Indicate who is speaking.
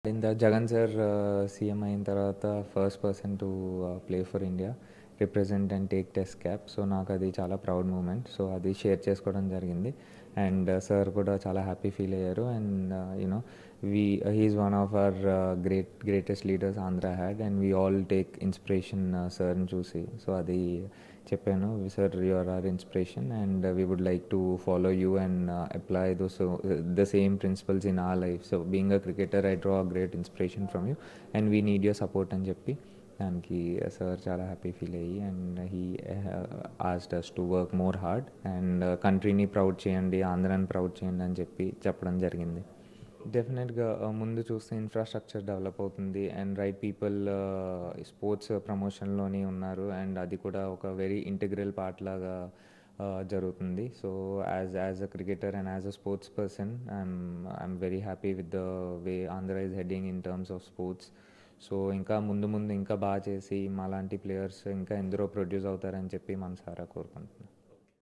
Speaker 1: ఇంత Jagan sir CM అయిన తర్వాత first person to play for India represent and take test cap so నాకు అది చాలా ప్రౌడ్ మూమెంట్ సో అది షేర్ చేసుకోవడం జరిగింది అండ్ సార్ కూడా చాలా హ్యాపీ ఫీల్ అయ్యారు and you know we he is one of our great greatest leaders Andhra had and we all take inspiration సార్ని చూసి సో అది చెప్పాను sir your are inspiration and we would like to follow you and apply those the same principles in our life so being a cricketer I draw great inspiration from you and we need your support అని చెప్పి దానికి sir చాలా happy feel అయ్యి and he asked us to work more hard and కంట్రీని proud చేయండి ఆంధ్రాని proud చేయండి అని చెప్పి చెప్పడం జరిగింది డెఫినెట్గా ముందు చూస్తే ఇన్ఫ్రాస్ట్రక్చర్ డెవలప్ అవుతుంది అండ్ రైట్ పీపుల్ స్పోర్ట్స్ ప్రమోషన్లోనే ఉన్నారు అండ్ అది కూడా ఒక వెరీ ఇంటిగ్రల్ పార్ట్ లాగా జరుగుతుంది so as as a cricketer and as a sports person I'm I'm very happy with the way Andhra is heading in terms of sports so ఇంకా ముందు ముందు ఇంకా బాగా చేసి మాలాంటి ప్లేయర్స్ ఇంకా ఎందరో ప్రొడ్యూస్ అవుతారని చెప్పి మనసారా కోరుకుంటున్నాను